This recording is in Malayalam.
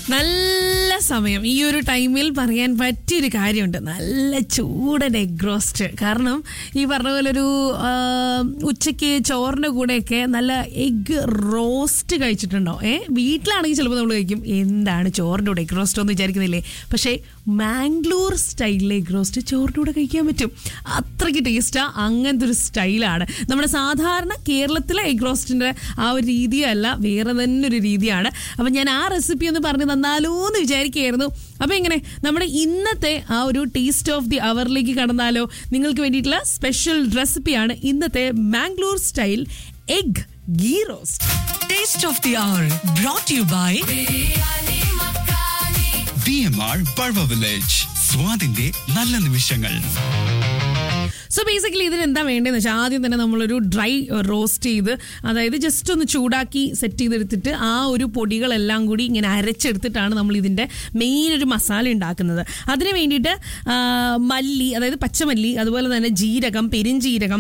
നല്ല സമയം ഈ ഒരു ടൈമിൽ പറയാൻ പറ്റിയൊരു കാര്യമുണ്ട് നല്ല ചൂടൻ എഗ് റോസ്റ്റ് കാരണം ഈ പറഞ്ഞ പോലെ ഒരു ആ, ഉച്ചയ്ക്ക് ചോറിൻ്റെ കൂടെയൊക്കെ നല്ല എഗ് റോസ്റ്റ് കഴിച്ചിട്ടുണ്ടോ ഏ വീട്ടിലാണെങ്കിൽ ചിലപ്പോൾ നമ്മൾ കഴിക്കും എന്താണ് ചോറിൻ്റെ കൂടെ എഗ് റോസ്റ്റ് എന്ന് വിചാരിക്കുന്നില്ലേ പക്ഷേ മാംഗ്ലൂർ സ്റ്റൈലിലെ എഗ് റോസ്റ്റ് ചോറിൻ്റെ കൂടെ കഴിക്കാൻ പറ്റും അത്രയ്ക്ക് ടേസ്റ്റാ അങ്ങനത്തെ ഒരു സ്റ്റൈലാണ് നമ്മുടെ സാധാരണ കേരളത്തിലെ എഗ് റോസ്റ്റിൻ്റെ ആ ഒരു രീതിയല്ല വേറെ തന്നെ ഒരു രീതിയാണ് അപ്പം ഞാൻ ആ റെസിപ്പി ഒന്ന് പറഞ്ഞു തന്നാലോ എന്ന് വിചാരിക്കുകയായിരുന്നു അപ്പം എങ്ങനെ നമ്മുടെ ഇന്നത്തെ ആ ഒരു ടേസ്റ്റ് ഓഫ് ദി അവറിലേക്ക് കടന്നാലോ നിങ്ങൾക്ക് വേണ്ടിയിട്ടുള്ള സ്പെഷ്യൽ റെസിപ്പിയാണ് ഇന്നത്തെ Mangalore style egg ghee roast Taste of the Hour brought to you by B M R Pazhava village സ്വാദിന്റെ നല്ല നിമിഷങ്ങൾ സോ ബേസിക്കലി ഇതിന് എന്താ വേണ്ടതെന്ന് വെച്ചാൽ ആദ്യം തന്നെ നമ്മളൊരു ഡ്രൈ റോസ്റ്റ് ചെയ്ത് അതായത് ജസ്റ്റ് ഒന്ന് ചൂടാക്കി സെറ്റ് ചെയ്തെടുത്തിട്ട് ആ ഒരു പൊടികളെല്ലാം കൂടി ഇങ്ങനെ അരച്ചെടുത്തിട്ടാണ് നമ്മൾ ഇതിൻ്റെ മെയിൻ ഒരു മസാല ഉണ്ടാക്കുന്നത് അതിന് വേണ്ടിയിട്ട് ആ, മല്ലി അതായത് പച്ചമല്ലി അതുപോലെ തന്നെ ജീരകം പെരിഞ്ജീരകം